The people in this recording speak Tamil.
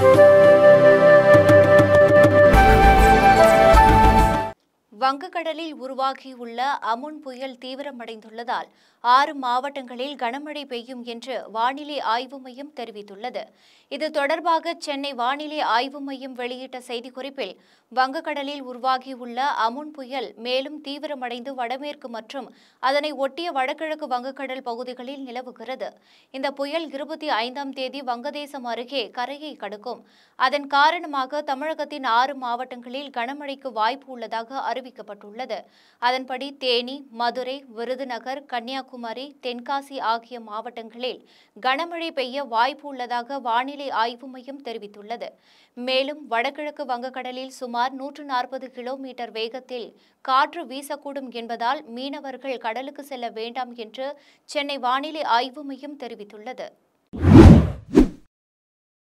வங்கக்கடலில் உருவாகியுள்ள அமுன் புயல் தீவிரமடைந்துள்ளதால் ஆறு மாவட்டங்களில் கனமழை பெய்யும் என்று வானிலை ஆய்வு மையம் தெரிவித்துள்ளது இது தொடர்பாக சென்னை வானிலை ஆய்வு மையம் வெளியிட்ட செய்திக்குறிப்பில் வங்கக்கடலில் உருவாகியுள்ள அமுன் புயல் மேலும் தீவிரமடைந்து வடமேற்கு மற்றும் அதனை ஒட்டிய வடகிழக்கு வங்கக்கடல் பகுதிகளில் நிலவுகிறது இந்த புயல் இருபத்தி ஐந்தாம் தேதி வங்கதேசம் அருகே கரையை கடக்கும் அதன் காரணமாக தமிழகத்தின் ஆறு மாவட்டங்களில் கனமழைக்கு வாய்ப்பு உள்ளதாக அறிவிக்கப்பட்டுள்ளது அதன்படி தேனி மதுரை விருதுநகர் கன்னியாகுமரி தென்காசி ஆகிய மாவட்டங்களில் கனமழை பெய்ய வாய்ப்பு உள்ளதாக வானிலை ஆய்வு மையம் தெரிவித்துள்ளது மேலும் வடகிழக்கு வங்கக்கடலில் சுமார் நூற்று நாற்பது கிலோமீட்டர் வேகத்தில் காற்று வீசக்கூடும் என்பதால் மீனவர்கள் கடலுக்கு செல்ல வேண்டாம் என்று சென்னை வானிலை ஆய்வு மையம் தெரிவித்துள்ளது